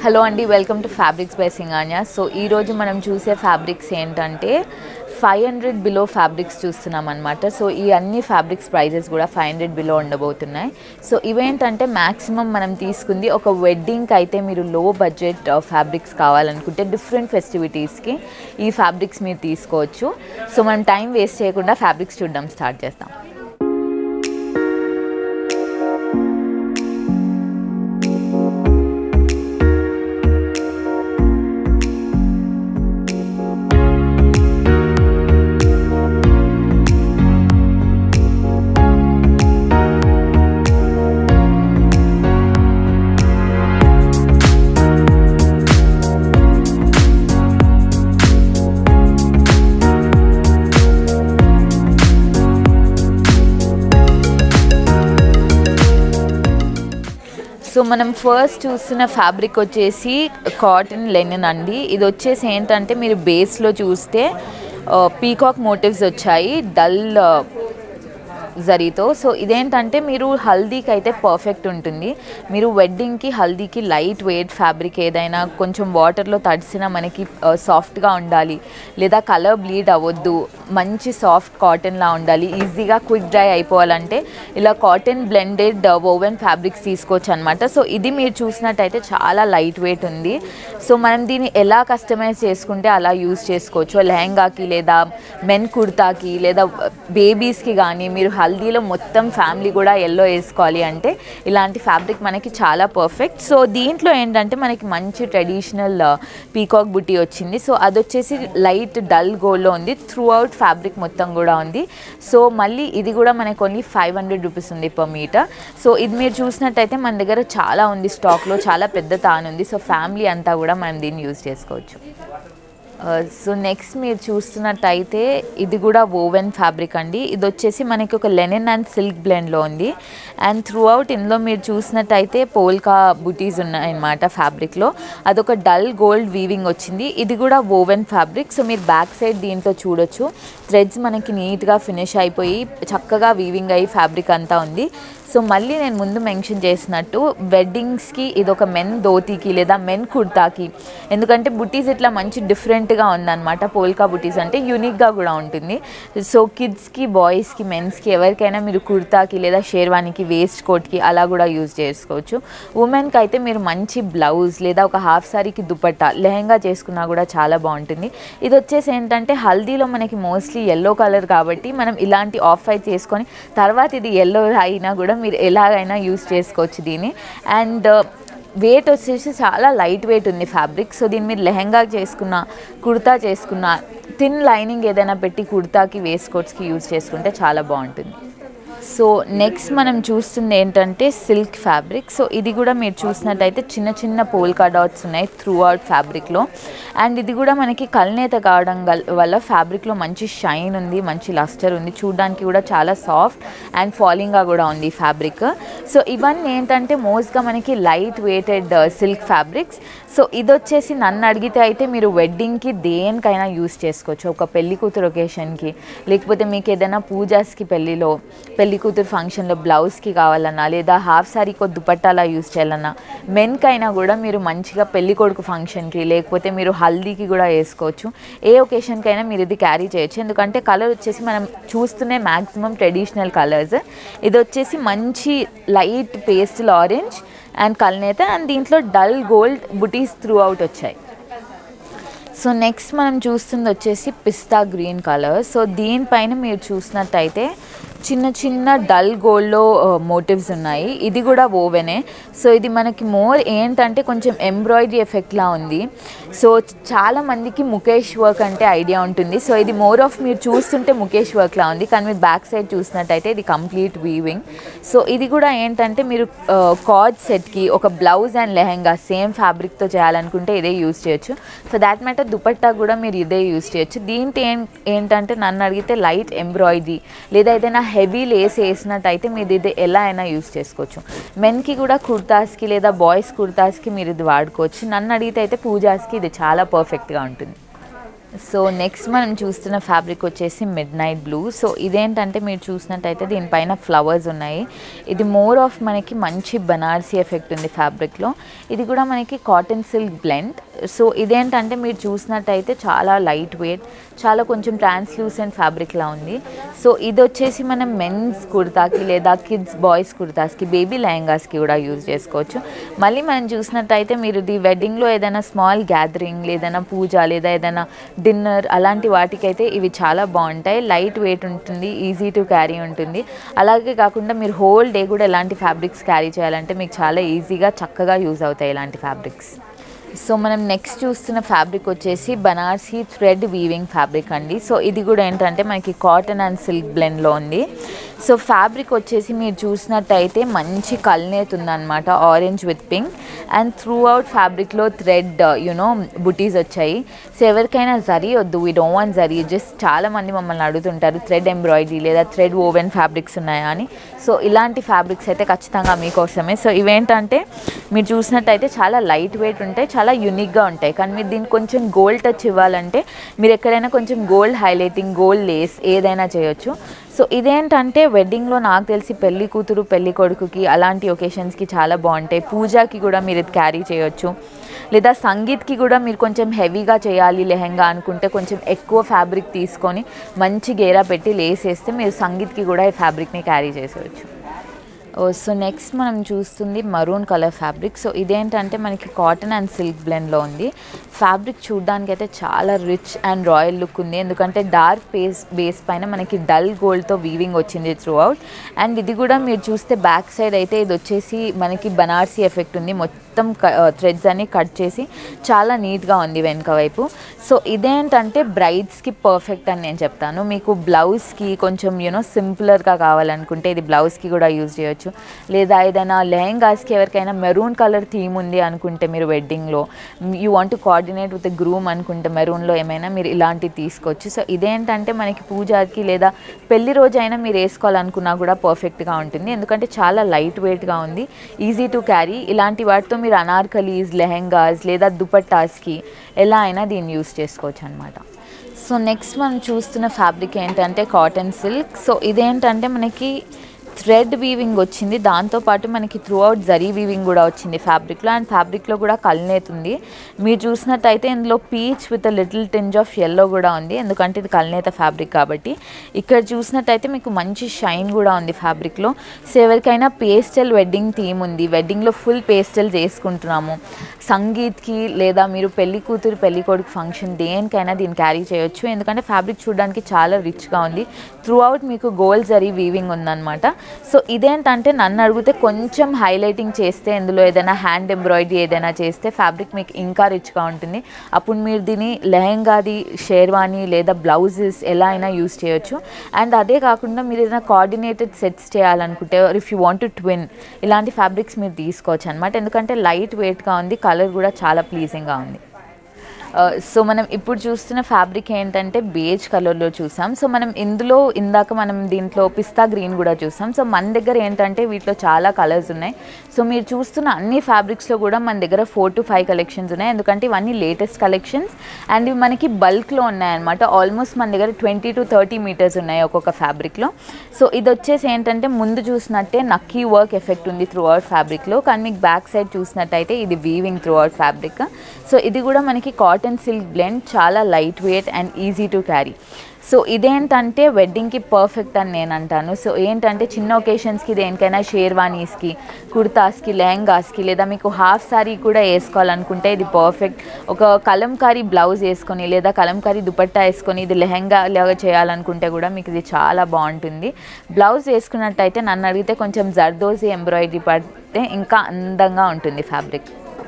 hello అండి welcome to fabrics by Singhania so ఈరోజు మనం చూసే ఫ్యాబ్రిక్స్ ఏంటంటే ఫైవ్ హండ్రెడ్ బిలో ఫ్యాబ్రిక్స్ చూస్తున్నాం అనమాట సో ఈ అన్ని ఫ్యాబ్రిక్స్ ప్రైజెస్ కూడా ఫైవ్ హండ్రెడ్ బిలో ఉండబోతున్నాయి సో ఇవేంటంటే మ్యాక్సిమం మనం తీసుకుంది ఒక వెడ్డింగ్కి అయితే మీరు లో బడ్జెట్ ఫ్యాబ్రిక్స్ కావాలనుకుంటే డిఫరెంట్ ఫెస్టివిటీస్కి ఈ ఫ్యాబ్రిక్స్ మీరు తీసుకోవచ్చు సో మనం టైం వేస్ట్ చేయకుండా ఫ్యాబ్రిక్స్ చూడడం స్టార్ట్ చేస్తాం సో మనం ఫస్ట్ చూస్తున్న ఫ్యాబ్రిక్ వచ్చేసి కాటన్ లెనిన్ అండి ఇది వచ్చేసి ఏంటంటే మీరు బేస్లో చూస్తే పీకాక్ మోటివ్స్ వచ్చాయి డల్ జరీతో సో ఇదేంటంటే మీరు హల్దీకి అయితే పర్ఫెక్ట్ ఉంటుంది మీరు వెడ్డింగ్కి హల్దీకి లైట్ వెయిట్ ఫ్యాబ్రిక్ ఏదైనా కొంచెం వాటర్లో తడిసినా మనకి సాఫ్ట్గా ఉండాలి లేదా కలర్ బ్లీడ్ అవ్వద్దు మంచి సాఫ్ట్ కాటన్లా ఉండాలి ఈజీగా క్విక్ డ్రై అయిపోవాలంటే ఇలా కాటన్ బ్లెండెడ్ ఓవెన్ ఫ్యాబ్రిక్స్ తీసుకోవచ్చు అనమాట సో ఇది మీరు చూసినట్టయితే చాలా లైట్ వెయిట్ ఉంది సో మనం దీన్ని ఎలా కస్టమైజ్ చేసుకుంటే అలా యూజ్ చేసుకోవచ్చు లెహంగాకి లేదా మెన్ కుర్తాకి లేదా బేబీస్కి కానీ మీరు హల్దీలో మొత్తం ఫ్యామిలీ కూడా ఎల్లో వేసుకోవాలి అంటే ఇలాంటి ఫ్యాబ్రిక్ మనకి చాలా పర్ఫెక్ట్ సో దీంట్లో ఏంటంటే మనకి మంచి ట్రెడిషనల్ పీకాక్ బుట్టి వచ్చింది సో అది వచ్చేసి లైట్ డల్ గోల్డ్లో ఉంది త్రూ అవుట్ ఫ్యాబ్రిక్ మొత్తం కూడా ఉంది సో మళ్ళీ ఇది కూడా మనకు ఓన్లీ ఫైవ్ హండ్రెడ్ రూపీస్ ఉంది పర్ మీటర్ సో ఇది మీరు చూసినట్టయితే మన దగ్గర చాలా ఉంది స్టాక్లో చాలా పెద్ద తాను ఉంది సో ఫ్యామిలీ అంతా కూడా మనం దీన్ని యూజ్ చేసుకోవచ్చు సో నెక్స్ట్ మీరు చూస్తున్నట్టయితే ఇది కూడా ఓవెన్ ఫ్యాబ్రిక్ అండి ఇది వచ్చేసి మనకి ఒక లెనిన్ అండ్ సిల్క్ బ్లెండ్లో ఉంది అండ్ త్రూ అవుట్ ఇందులో మీరు చూసినట్టయితే పోల్కా బుటీస్ ఉన్నాయన్నమాట ఫ్యాబ్రిక్లో అదొక డల్ గోల్డ్ వీవింగ్ వచ్చింది ఇది కూడా ఓవెన్ ఫ్యాబ్రిక్ సో మీరు బ్యాక్ సైడ్ దీంట్లో చూడొచ్చు థ్రెడ్స్ మనకి నీట్గా ఫినిష్ అయిపోయి చక్కగా వీవింగ్ అయ్యి ఫ్యాబ్రిక్ అంతా ఉంది సో మళ్ళీ నేను ముందు మెన్షన్ చేసినట్టు వెడ్డింగ్స్కి ఇది ఒక మెన్ ధోతీకి లేదా మెన్ కుర్తాకి ఎందుకంటే బుటీస్ ఇట్లా మంచి డిఫరెంట్గా ఉందన్నమాట పోల్కా బుటీస్ అంటే యూనిక్గా కూడా ఉంటుంది సో కిడ్స్కి బాయ్స్కి మెన్స్కి ఎవరికైనా మీరు కుర్తాకి లేదా షేర్వానికి వేస్ట్ కోట్కి అలా కూడా యూజ్ చేసుకోవచ్చు ఉమెన్కి అయితే మీరు మంచి బ్లౌజ్ లేదా ఒక హాఫ్ సారీకి దుపట్టా లెహంగా చేసుకున్నా కూడా చాలా బాగుంటుంది ఇది వచ్చేసి ఏంటంటే హల్దీలో మనకి మోస్ట్లీ ఎల్లో కలర్ కాబట్టి మనం ఇలాంటి ఆఫ్ వైట్ చేసుకొని తర్వాత ఇది ఎల్లో అయినా కూడా మీరు ఎలాగైనా యూస్ చేసుకోవచ్చు దీన్ని అండ్ వెయిట్ వచ్చేసి చాలా లైట్ వెయిట్ ఉంది ఫ్యాబ్రిక్ సో దీన్ని మీరు లెహంగా చేసుకున్న కుర్తా చేసుకున్న థిన్ లైనింగ్ ఏదైనా పెట్టి కుర్తాకి వేస్కోట్స్కి యూజ్ చేసుకుంటే చాలా బాగుంటుంది సో నెక్స్ట్ మనం చూస్తుంది ఏంటంటే సిల్క్ ఫ్యాబ్రిక్ సో ఇది కూడా మీరు చూసినట్టయితే చిన్న చిన్న పోల్కా డాట్స్ ఉన్నాయి త్రూ అవుట్ ఫ్యాబ్రిక్లో అండ్ ఇది కూడా మనకి కల్నేత కావడం వల్ల ఫ్యాబ్రిక్లో మంచి షైన్ ఉంది మంచి లస్టర్ ఉంది చూడడానికి కూడా చాలా సాఫ్ట్ అండ్ ఫాలింగ్గా కూడా ఉంది ఈ ఫ్యాబ్రిక్ సో ఇవన్నీ ఏంటంటే మోస్ట్గా మనకి light weighted silk fabrics so ఇది వచ్చేసి నన్ను అడిగితే అయితే మీరు వెడ్డింగ్కి దేనికైనా యూస్ చేసుకోవచ్చు ఒక పెళ్లి కూతురు ఒకేషన్కి లేకపోతే మీకు ఏదైనా పూజాస్కి పెళ్ళిలో పెళ్లి కూతురు ఫంక్షన్లో బ్లౌజ్కి కావాలన్నా లేదా హాఫ్ సారీకో దుపట్టాలా యూస్ చేయాలన్నా మెన్కైనా కూడా మీరు మంచిగా పెళ్లి కొడుకు ఫంక్షన్కి లేకపోతే మీరు హల్దీకి కూడా వేసుకోవచ్చు ఏ ఒకేషన్కైనా మీరు ఇది క్యారీ చేయొచ్చు ఎందుకంటే కలర్ వచ్చేసి మనం చూస్తూనే మ్యాక్సిమం ట్రెడిషనల్ కలర్స్ ఇది వచ్చేసి మంచి లైట్ పేస్టల్ ఆరెంజ్ అండ్ కల్నేత అండ్ దీంట్లో డల్ గోల్డ్ బుటీస్ త్రూ అవుట్ వచ్చాయి సో నెక్స్ట్ మనం చూస్తుంది వచ్చేసి పిస్తా గ్రీన్ కలర్ సో దీనిపైన మీరు చూసినట్టయితే చిన్న చిన్న డల్ గోల్డ్లో మోటివ్స్ ఉన్నాయి ఇది కూడా ఓవెనే సో ఇది మనకి మోర్ ఏంటంటే కొంచెం ఎంబ్రాయిడరీ ఎఫెక్ట్లా ఉంది సో చాలా మందికి ముఖేష్ వర్క్ అంటే ఐడియా ఉంటుంది సో ఇది మోర్ ఆఫ్ మీరు చూస్తుంటే ముఖేష్ వర్క్లా ఉంది కానీ మీరు బ్యాక్ సైడ్ చూసినట్టయితే ఇది కంప్లీట్ వీవింగ్ సో ఇది కూడా ఏంటంటే మీరు కాజ్ సెట్కి ఒక బ్లౌజ్ అండ్ లెహంగా సేమ్ ఫ్యాబ్రిక్తో చేయాలనుకుంటే ఇదే యూస్ చేయొచ్చు ఫర్ దాట్ మ్యాటర్ దుపట్టా కూడా మీరు ఇదే యూస్ చేయొచ్చు దీంట్లో ఏం ఏంటంటే నన్ను అడిగితే లైట్ ఎంబ్రాయిడరీ లేదా ఏదైనా హెవీ లేస్ వేసినట్టయితే మీరు ఇది ఎలా అయినా యూస్ చేసుకోవచ్చు మెన్కి కూడా కుర్తాస్కి లేదా బాయ్స్ కుర్తాస్కి మీరు ఇది వాడుకోవచ్చు నన్ను అడిగితే అయితే పూజాస్కి ఇది చాలా పర్ఫెక్ట్గా ఉంటుంది సో నెక్స్ట్ మనం చూస్తున్న ఫ్యాబ్రిక్ వచ్చేసి మిడ్ నైట్ బ్లూ సో ఇదేంటంటే మీరు చూసినట్టయితే దీనిపైన ఫ్లవర్స్ ఉన్నాయి ఇది మోర్ ఆఫ్ మనకి మంచి బనారసీ ఎఫెక్ట్ ఉంది ఫ్యాబ్రిక్లో ఇది కూడా మనకి కాటన్ సిల్క్ బ్లెండ్ సో ఇదేంటంటే మీరు చూసినట్టయితే చాలా లైట్ వెయిట్ చాలా కొంచెం ట్రాన్స్లూసెంట్ ఫ్యాబ్రిక్లా ఉంది సో ఇది వచ్చేసి మనం మెన్స్ కుర్తాకి లేదా కిడ్స్ బాయ్స్ కుర్తాస్కి బేబీ లెహంగాస్కి కూడా యూజ్ చేసుకోవచ్చు మళ్ళీ మనం చూసినట్టయితే మీరు ఇది వెడ్డింగ్లో ఏదైనా స్మాల్ గ్యాదరింగ్ లేదైనా పూజ లేదా ఏదైనా డిన్నర్ అలాంటి వాటికైతే ఇవి చాలా బాగుంటాయి లైట్ వెయిట్ ఉంటుంది ఈజీ టు క్యారీ ఉంటుంది అలాగే కాకుండా మీరు హోల్ డే కూడా ఎలాంటి ఫ్యాబ్రిక్స్ క్యారీ చేయాలంటే మీకు చాలా ఈజీగా చక్కగా యూజ్ అవుతాయి ఇలాంటి ఫ్యాబ్రిక్స్ సో మనం నెక్స్ట్ చూస్తున్న ఫ్యాబ్రిక్ వచ్చేసి బనార్సీ థ్రెడ్ వీవింగ్ ఫ్యాబ్రిక్ అండి సో ఇది కూడా ఏంటంటే మనకి కాటన్ అండ్ సిల్క్ బ్లెండ్లో ఉంది సో ఫ్యాబ్రిక్ వచ్చేసి మీరు చూసినట్టయితే మంచి కల్నేత్ ఉందన్నమాట orange with pink and throughout ఫ్యాబ్రిక్లో థ్రెడ్ యునో బుటీస్ వచ్చాయి సో ఎవరికైనా జరీ వద్దు we don't want zari just చాలా మంది మమ్మల్ని అడుగుతుంటారు థ్రెడ్ ఎంబ్రాయిడరీ లేదా థ్రెడ్ ఓవెన్ ఫ్యాబ్రిక్స్ ఉన్నాయా అని సో ఇలాంటి ఫ్యాబ్రిక్స్ అయితే ఖచ్చితంగా మీకోసమే సో ఇవేంటంటే మీరు చూసినట్టయితే చాలా లైట్ వెయిట్ ఉంటాయి చాలా యూనిక్గా ఉంటాయి కానీ మీరు దీనికి కొంచెం గోల్డ్ టచ్ ఇవ్వాలంటే మీరు ఎక్కడైనా కొంచెం గోల్డ్ హైలైటింగ్ గోల్డ్ లేస్ ఏదైనా చేయొచ్చు సో ఇదేంటంటే వెడ్డింగ్లో నాకు తెలిసి పెళ్లి కూతురు పెళ్లి కొడుకుకి అలాంటి ఒకేషన్స్కి చాలా బాగుంటాయి పూజకి కూడా మీరు ఇది క్యారీ చేయొచ్చు లేదా సంగీత్కి కూడా మీరు కొంచెం హెవీగా చేయాలి లెహెంగా అనుకుంటే కొంచెం ఎక్కువ ఫ్యాబ్రిక్ తీసుకొని మంచి గేరా పెట్టి లేస్ వేస్తే మీరు సంగీత్కి కూడా ఈ ఫ్యాబ్రిక్ని క్యారీ చేసేయచ్చు సో నెక్స్ట్ మనం చూస్తుంది మరూన్ కలర్ ఫ్యాబ్రిక్ సో ఇదేంటంటే మనకి కాటన్ అండ్ సిల్క్ బ్లెండ్లో ఉంది ఫ్యాబ్రిక్ చూడడానికి అయితే చాలా రిచ్ అండ్ రాయల్ లుక్ ఉంది ఎందుకంటే డార్క్ బేస్ బేస్ పైన మనకి డల్ గోల్డ్తో వీవింగ్ వచ్చింది త్రూ అవుట్ అండ్ ఇది కూడా మీరు చూస్తే బ్యాక్ సైడ్ అయితే ఇది వచ్చేసి మనకి బనార్సీ ఎఫెక్ట్ ఉంది మొత్తం థ్రెడ్స్ అన్ని కట్ చేసి చాలా నీట్గా ఉంది వెనక వైపు సో ఇదేంటంటే బ్రైడ్స్కి పర్ఫెక్ట్ అని నేను చెప్తాను మీకు బ్లౌజ్కి కొంచెం యూనో సింపులర్గా కావాలనుకుంటే ఇది బ్లౌజ్కి కూడా యూజ్ చేయొచ్చు లేదా ఏదైనా లెహంగాస్కి ఎవరికైనా మెరూన్ కలర్ థీమ్ ఉంది అనుకుంటే మీరు వెడ్డింగ్లో you want to coordinate with groom అనుకుంటే మెరూన్లో ఏమైనా మీరు ఇలాంటివి తీసుకోవచ్చు సో ఇదేంటంటే మనకి పూజకి లేదా పెళ్లి రోజు అయినా మీరు వేసుకోవాలనుకున్నా కూడా పర్ఫెక్ట్గా ఉంటుంది ఎందుకంటే చాలా లైట్ వెయిట్గా ఉంది ఈజీ టు క్యారీ ఇలాంటి వాటితో మీరు అనార్కలీస్ లెహెంగాస్ లేదా దుపట్టాస్కి ఎలా అయినా దీన్ని యూస్ చేసుకోవచ్చు అనమాట సో నెక్స్ట్ మనం చూస్తున్న ఫ్యాబ్రిక్ ఏంటంటే కాటన్ సిల్క్ సో ఇదేంటంటే మనకి థ్రెడ్ వీవింగ్ వచ్చింది దాంతోపాటు మనకి త్రూ అవుట్ జరీ వీవింగ్ కూడా వచ్చింది ఫ్యాబ్రిక్లో అండ్ ఫ్యాబ్రిక్లో కూడా కల్నేతుంది మీరు చూసినట్టయితే ఇందులో peach with little tinge of yellow కూడా ఉంది ఎందుకంటే ఇది కల్నేత ఫ్యాబ్రిక్ కాబట్టి ఇక్కడ చూసినట్టయితే మీకు మంచి షైన్ కూడా ఉంది ఫ్యాబ్రిక్లో సో ఎవరికైనా పేస్టల్ వెడ్డింగ్ థీమ్ ఉంది వెడ్డింగ్లో ఫుల్ పేస్టల్ చేసుకుంటున్నాము సంగీత్కి లేదా మీరు పెళ్లి కూతురు పెళ్లి కొడుకు ఫంక్షన్ దేనికైనా దీన్ని క్యారీ చేయొచ్చు ఎందుకంటే ఫ్యాబ్రిక్ చూడడానికి చాలా రిచ్గా ఉంది త్రూ అవుట్ మీకు గోల్డ్ జరీ వీవింగ్ ఉందన్నమాట సో ఇదేంటంటే నన్ను అడిగితే కొంచెం హైలైటింగ్ చేస్తే ఇందులో ఏదైనా హ్యాండ్ ఎంబ్రాయిడరీ ఏదైనా చేస్తే ఫ్యాబ్రిక్ మీకు ఇంకా రిచ్గా ఉంటుంది అప్పుడు మీరు దీన్ని లెహంగాది షేర్వానీ లేదా బ్లౌజెస్ ఎలా అయినా యూస్ చేయొచ్చు అండ్ అదే కాకుండా మీరు ఏదైనా కోఆర్డినేటెడ్ సెట్స్ చేయాలనుకుంటే if you want to twin ఇలాంటి ఫ్యాబ్రిక్స్ మీరు తీసుకోవచ్చు అనమాట ఎందుకంటే లైట్ వెయిట్గా ఉంది కలర్ కూడా చాలా ప్లీజింగ్గా ఉంది సో మనం ఇప్పుడు చూస్తున్న ఫ్యాబ్రిక్ ఏంటంటే బేజ్ కలర్లో చూసాం సో మనం ఇందులో ఇందాక మనం దీంట్లో పిస్తా గ్రీన్ కూడా చూసాం సో మన దగ్గర ఏంటంటే వీటిలో చాలా కలర్స్ ఉన్నాయి సో మీరు చూస్తున్న అన్ని ఫ్యాబ్రిక్స్లో కూడా మన దగ్గర ఫోర్ టు ఫైవ్ కలెక్షన్స్ ఉన్నాయి ఎందుకంటే ఇవన్నీ లేటెస్ట్ కలెక్షన్స్ అండ్ ఇవి మనకి బల్క్లో ఉన్నాయన్నమాట ఆల్మోస్ట్ మన దగ్గర ట్వంటీ టు థర్టీ మీటర్స్ ఉన్నాయి ఒక్కొక్క ఫ్యాబ్రిక్లో సో ఇది వచ్చేసి ఏంటంటే ముందు చూసినట్టే నక్కీ వర్క్ ఎఫెక్ట్ ఉంది త్రూ అవుట్ ఫ్యాబ్రిక్లో కానీ మీకు బ్యాక్ సైడ్ చూసినట్టయితే ఇది weaving throughout fabric so ఇది కూడా మనకి కాటన్ సిల్క్ బ్లెండ్ చాలా light weight and easy to carry so ఇదేంటంటే వెడ్డింగ్కి పర్ఫెక్ట్ అని నేను అంటాను సో ఏంటంటే చిన్న ఒకేషన్స్కి దేనికైనా షేర్వానీస్కి కుర్తాస్కి లెహంగాస్కి లేదా మీకు హాఫ్ సారీ కూడా వేసుకోవాలనుకుంటే ఇది పర్ఫెక్ట్ ఒక కలంకారీ బ్లౌజ్ వేసుకొని లేదా కలంకారీ దుపట్టా వేసుకొని ఇది లెహంగా లాగా చేయాలనుకుంటే కూడా మీకు ఇది చాలా బాగుంటుంది బ్లౌజ్ వేసుకున్నట్టయితే నన్ను అడిగితే కొంచెం జర్దోజీ ఎంబ్రాయిడరీ పడితే ఇంకా అందంగా ఉంటుంది ఫ్యాబ్రిక్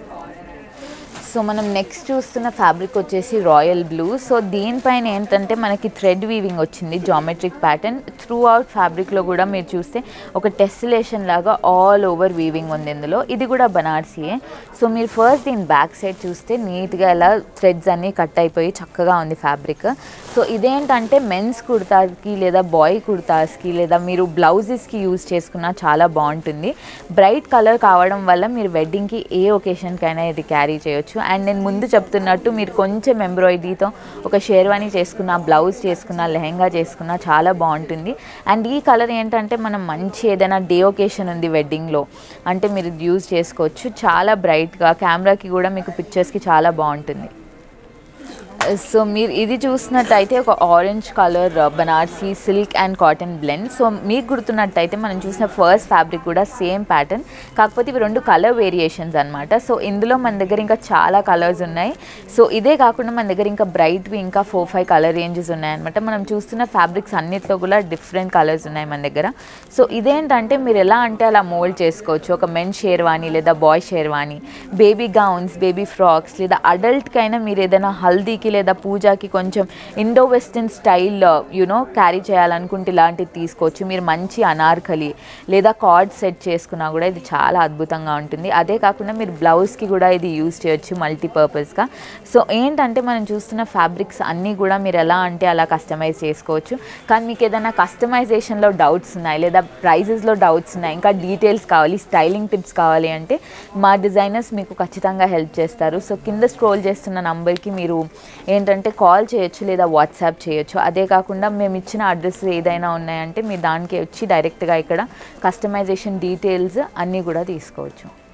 సో మనం నెక్స్ట్ చూస్తున్న ఫ్యాబ్రిక్ వచ్చేసి రాయల్ బ్లూ సో దీనిపైన ఏంటంటే మనకి థ్రెడ్ వీవింగ్ వచ్చింది జామెట్రిక్ ప్యాటర్న్ త్రూ అవుట్ ఫ్యాబ్రిక్లో కూడా మీరు చూస్తే ఒక టెస్టిలేషన్ లాగా ఆల్ ఓవర్ వీవింగ్ ఉంది ఇందులో ఇది కూడా బనార్సీయే సో మీరు ఫస్ట్ దీని బ్యాక్ సైడ్ చూస్తే నీట్గా ఇలా థ్రెడ్స్ అన్నీ కట్ అయిపోయి చక్కగా ఉంది ఫ్యాబ్రిక్ సో ఇదేంటంటే మెన్స్ కుర్తాకి లేదా బాయ్ కుర్తాస్కి లేదా మీరు బ్లౌజెస్కి యూజ్ చేసుకున్నా చాలా బాగుంటుంది బ్రైట్ కలర్ కావడం వల్ల మీరు వెడ్డింగ్కి ఏ ఒకేషన్కైనా ఇది క్యారీ చేయొచ్చు చేసుకోవచ్చు అండ్ నేను ముందు చెప్తున్నట్టు మీరు కొంచెం ఎంబ్రాయిడరీతో ఒక షేర్వానీ చేసుకున్న బ్లౌజ్ చేసుకున్న లెహెంగా చేసుకున్న చాలా బాగుంటుంది అండ్ ఈ కలర్ ఏంటంటే మనం మంచి ఏదైనా డే ఒకేషన్ ఉంది వెడ్డింగ్లో అంటే మీరు ఇది యూజ్ చేసుకోవచ్చు చాలా బ్రైట్గా కెమెరాకి కూడా మీకు పిక్చర్స్కి చాలా బాగుంటుంది సో మీరు ఇది చూసినట్టయితే ఒక orange colour Banarasi silk and cotton blend so మీకు గుర్తున్నట్టయితే మనం చూసిన ఫస్ట్ ఫ్యాబ్రిక్ కూడా సేమ్ ప్యాటర్న్ కాకపోతే ఇవి రెండు కలర్ వేరియేషన్స్ అనమాట సో ఇందులో మన దగ్గర ఇంకా చాలా కలర్స్ ఉన్నాయి సో ఇదే కాకుండా మన దగ్గర ఇంకా బ్రైట్వి ఇంకా ఫోర్ ఫైవ్ కలర్ రేంజెస్ ఉన్నాయన్నమాట మనం చూస్తున్న ఫ్యాబ్రిక్స్ అన్నిట్లో కూడా డిఫరెంట్ కలర్స్ ఉన్నాయి మన దగ్గర సో ఇదేంటంటే మీరు ఎలా అంటే అలా మోల్డ్ చేసుకోవచ్చు ఒక మెన్ షేర్వాణి లేదా boy sherwani baby gowns baby frocks లేదా అడల్ట్కైనా మీరు ఏదైనా హల్దీకి లేదా పూజకి కొంచెం Indo western style you know carry చేయాలనుకుంటే ఇలాంటివి తీసుకోవచ్చు మీరు మంచి అనార్కలి లేదా కార్డ్ సెట్ చేసుకున్నా కూడా ఇది చాలా అద్భుతంగా ఉంటుంది అదే కాకుండా మీరు బ్లౌజ్కి కూడా ఇది యూజ్ చేయొచ్చు మల్టీపర్పస్గా సో ఏంటంటే మనం చూస్తున్న ఫ్యాబ్రిక్స్ అన్నీ కూడా మీరు ఎలా అంటే అలా కస్టమైజ్ చేసుకోవచ్చు కానీ మీకు ఏదైనా కస్టమైజేషన్లో డౌట్స్ ఉన్నాయి లేదా ప్రైజెస్లో డౌట్స్ ఉన్నాయి ఇంకా డీటెయిల్స్ కావాలి స్టైలింగ్ టిప్స్ కావాలి అంటే మా డిజైనర్స్ మీకు ఖచ్చితంగా హెల్ప్ చేస్తారు సో కింద స్క్రోల్ చేస్తున్న నంబర్కి మీరు ఏంటంటే కాల్ చేయొచ్చు లేదా వాట్సాప్ చేయొచ్చు అదే కాకుండా మేము ఇచ్చిన అడ్రస్ ఏదైనా ఉన్నాయంటే మీరు దానికి వచ్చి డైరెక్ట్గా ఇక్కడ కస్టమైజేషన్ డీటెయిల్స్ అన్నీ కూడా తీసుకోవచ్చు